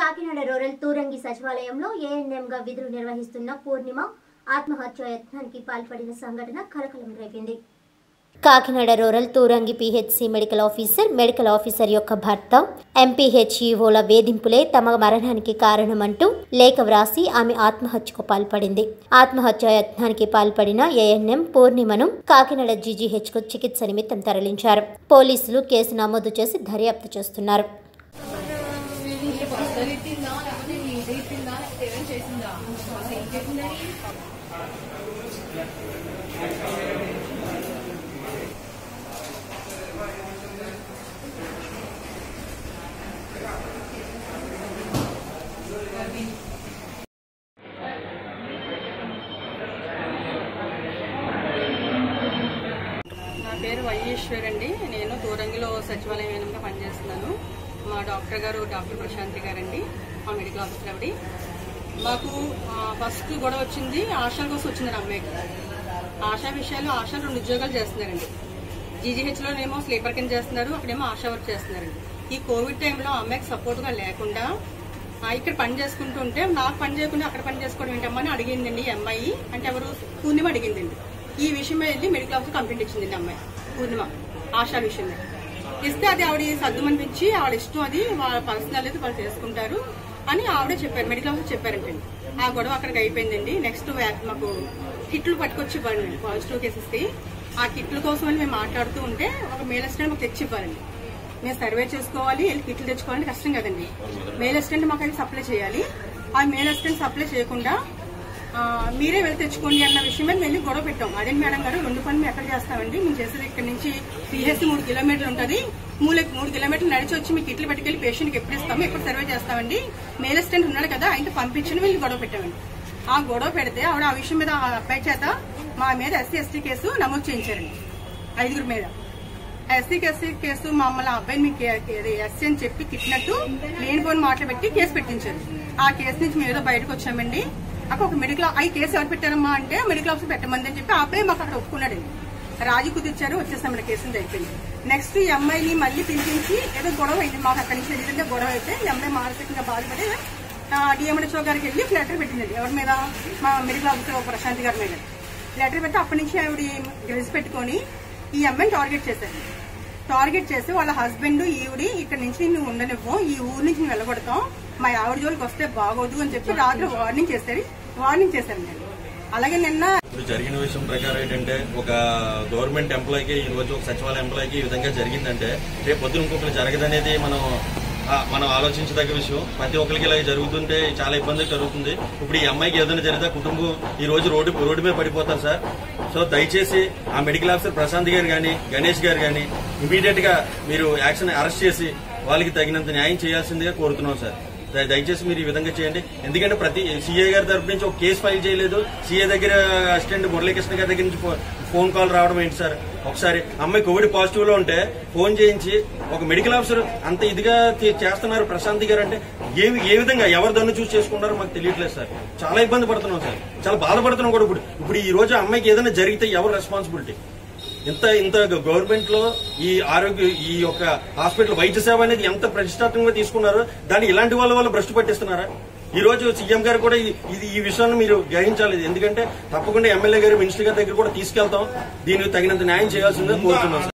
Kakinada rural Turangi సచివాలయంలో ఏఎన్ఎంగా విధులు నిర్వహిస్తున్న పూర్ణిమ ఆత్మహత్య యత్నానికి పాల్పడిన సంఘటన కలకలం రేపింది Kakinada rural Turangi PHC medical officer medical officer యొక్క భర్త ఎంపీహెచ్ఈఓల వేధింపులే తమ మరణానికి కారణమంటూ లేఖ వ్రాసి ఆమె ఆత్మహత్యకు పాల్పడింది ఆత్మహత్య యత్నానికి పాల్పడిన ఏఎన్ఎం పూర్ణిమను కాకినాడ జీజీహెచ్కు చికిత్స నిమిత్తం తరలించారు పోలీసులు కేసు నమోదు చేసి దర్యాప్తు చేస్తున్నారు పెట్టిందా లేకపోతే నీ ఇది ఇచ్చిందా లేకపోతే ఏమైనా చేసిందా అసలు ఏం చేసిందని నా పేరు వైశ్వర్ అండి నేను దూరంగిలో సచివాలయం ఏనంగా పనిచేస్తున్నాను మా డాక్టర్ గారు డాక్టర్ ప్రశాంతి గారండి మా మెడికల్ ఆఫీసర్ ఆవిడ మాకు ఆ, ఫస్ట్ గొడవ వచ్చింది ఆశా కోసం వచ్చింది నా అమ్మాయికి ఆశా విషయాలు ఆశా రెండు ఉద్యోగాలు చేస్తున్నారండి జీజీహెచ్లో ఏమో స్లీపర్ కింద చేస్తున్నారు అక్కడేమో ఆశా వర్క్ చేస్తున్నారండి ఈ కోవిడ్ టైంలో ఆ అమ్మాయికి సపోర్ట్గా లేకుండా ఆ, ఇక్కడ పని చేసుకుంటూ ఉంటే నాకు పని చేయకుండా అక్కడ పని చేసుకోవడం ఏంటమ్మా అని అడిగిందండి ఈ అమ్మాయి అంటే ఎవరు పూర్ణిమ అడిగిందండి ఈ విషయం మీద వెళ్ళి మెడికల్ ఆఫీసర్ కంప్లైంట్ ఇచ్చిందండి అమ్మాయి పూర్ణిమ ఆశా విషయం మీద ఇస్తే అది ఆవిడ సర్దుమనిపించి ఆవిడ ఇష్టం అది వాళ్ళ పర్సనల్ అది వాళ్ళు చేసుకుంటారు అని ఆవిడే చెప్పారు మెడికల్ ఆఫీసర్ చెప్పారంటండి ఆ గొడవ అక్కడికి అయిపోయిందండి నెక్స్ట్ మాకు కిట్లు పట్టుకొచ్చి ఇవ్వాలండి పాజిటివ్ కేసెస్కి ఆ కిట్ల కోసం అని మేము మాట్లాడుతూ ఉంటే ఒక మేల్ అసిస్టెంట్ మాకు తెచ్చి ఇవ్వాలండి మేము సర్వే చేసుకోవాలి వెళ్ళి కిట్లు తెచ్చుకోవాలంటే కష్టం కదండి మేల్ అసిస్టెంట్ మాకు అది సప్లై చేయాలి ఆ మేల్ అసిస్టెంట్ సప్లై చేయకుండా ఆ, మీరే వెళ్ళి తెచ్చుకోండి అన్న విషయం మీద వెళ్ళి గొడవ పెట్టాం అదే మేడం గారు రెండు పనులు మేము ఎక్కడ చేస్తామండి మేము చేసేది ఇక్కడ నుంచి పిహెచ్సి మూడు కిలోమీటర్లు ఉంటుంది మూడు మూడు కిలోమీటర్లు నడిచి వచ్చి మీకు ఇట్లు పట్టుకెళ్ళి పేషెంట్కి ఎప్పుడు ఇస్తాము ఎప్పుడు సర్వే చేస్తామండి మేల్ అసిస్టెంట్ ఉన్నాడు కదా ఆయనకి పంపించిన వెళ్ళి గొడవ పెట్టామండి ఆ గొడవ పెడితే ఆవిడ ఆ విషయం మీద ఆ అబ్బాయి చేత మా మీద ఎస్సీ ఎస్టీ కేసు నమోదు చేయించారండి ఐదుగురు మీద ఎస్సీ కేసు కేసు మమ్మల్ని ఆ అబ్బాయిని మీకు ఎస్సీ అని చెప్పి తిట్టినట్టు లేనిపోని మాటలు పెట్టి కేసు పెట్టించారు ఆ కేసు నుంచి మేము ఏదో బయటకు వచ్చామండి అక్కడ ఒక మెడికల్ ఆ కేసు ఎవరు పెట్టారమ్మా అంటే మెడికల్ ఆఫీసర్ పెట్టమంది అని చెప్పి ఆ అబ్బాయి మాకు అక్కడ ఒప్పుకున్నాడండి రాజీ కుదిర్చారు వచ్చేసాం ఇక్కడ కేసు అయిపోయింది నెక్స్ట్ ఈ అమ్మాయిని మళ్ళీ పిలిపించి ఏదో గొడవ అయింది మాకు అక్కడి నుంచి నిజంగా గొడవ అయితే ఈ అమ్మాయి మానసికంగా బాధపడి డిఎంహెచ్ఓ గారికి వెళ్ళి లెటర్ పెట్టిందండి ఎవరి మీద మా మెడికల్ ఆఫీసర్ ప్రశాంత్ గారి మీద లెటర్ పెట్టి అప్పటి నుంచి ఆవిడ గ్రెస్ పెట్టుకొని ఈ అమ్మాయిని టార్గెట్ చేశారు టార్గెట్ చేసి వాళ్ళ హస్బెండ్ ఈవిడి ఇక్కడ నుంచి నువ్వు ఉండనివ్వం ఈ ఊరు నుంచి నువ్వు వెళ్ళగొడతాం మా ఆవిడ జోలికి వస్తే బాగోదు అని చెప్పి రాత్రి వార్నింగ్ చేశారు వార్నింగ్ చేశారు నేను అలాగే నిన్న ఇప్పుడు జరిగిన విషయం ప్రకారం ఏంటంటే ఒక గవర్నమెంట్ ఎంప్లాయీకి ఈ రోజు ఒక సచివాలయ ఎంప్లాయీకి ఈ విధంగా జరిగిందంటే రేపు పొద్దున ఇంకొకరు జరగదనేది మనం ఆ, మనం ఆలోచించదగ్గ విషయం ప్రతి ఒక్కరికి ఇలాగ జరుగుతుంటే చాలా ఇబ్బంది జరుగుతుంది ఇప్పుడు ఈ అమ్మాయికి ఏదైనా జరిగితే కుటుంబం ఈ రోజు రోడ్డు రోడ్డు మీద పడిపోతారు సార్ సో దయచేసి ఆ మెడికల్ ఆఫీసర్ ప్రశాంత్ గారు కానీ గణేష్ గారు కానీ ఇమీడియట్ గా మీరు యాక్షన్ అరెస్ట్ చేసి వాళ్ళకి తగినంత న్యాయం చేయాల్సిందిగా కోరుతున్నాం సార్ దయ- దయచేసి మీరు ఈ విధంగా చేయండి ఎందుకంటే ప్రతి సీఏ గారి తరపు నుంచి ఒక కేసు ఫైల్ చేయలేదు సీఏ దగ్గర అసిస్టెంట్ మురళీకృష్ణ గారి దగ్గర నుంచి ఫో- ఫోన్ కాల్ రావడం ఏంటి సార్ ఒకసారి అమ్మాయి కోవిడ్ పాజిటివ్ లో ఉంటే ఫోన్ చేయించి ఒక మెడికల్ ఆఫీసర్ అంత ఇదిగా చే- చేస్తున్నారు ప్రశాంతి గారు అంటే ఏ ఏ విధంగా ఎవరు దాన్ని చూసి చేసుకున్నారో మాకు తెలియట్లేదు సార్ చాలా ఇబ్బంది పడుతున్నాం సార్ చాలా బాధపడుతున్నాం కూడా ఇప్పుడు ఇప్పుడు ఈ రోజు ఆ అమ్మాయికి ఏదైనా జరిగితే ఎవరు రెస్పాన్సిబిలిటీ ఇంత ఇంత గవర్నమెంట్ లో ఈ ఆరోగ్య ఈ యొక్క హాస్పిటల్ వైద్య సేవ అనేది ఎంత ప్రతిష్టాత్మకంగా తీసుకున్నారో దాన్ని ఇలాంటి వాళ్ళ వల్ల భ్రష్టు పట్టిస్తున్నారా ఈ రోజు సీఎం గారు కూడా ఇది ఇది- ఈ విషయాన్ని మీరు గ్రహించాలి ఎందుకంటే తప్పకుండా ఎమ్మెల్యే గారు మినిస్టర్ గారి దగ్గర కూడా తీసుకెళ్తాం దీనికి తగినంత న్యాయం చేయాల్సిందిగా కోరుతున్నాం సార్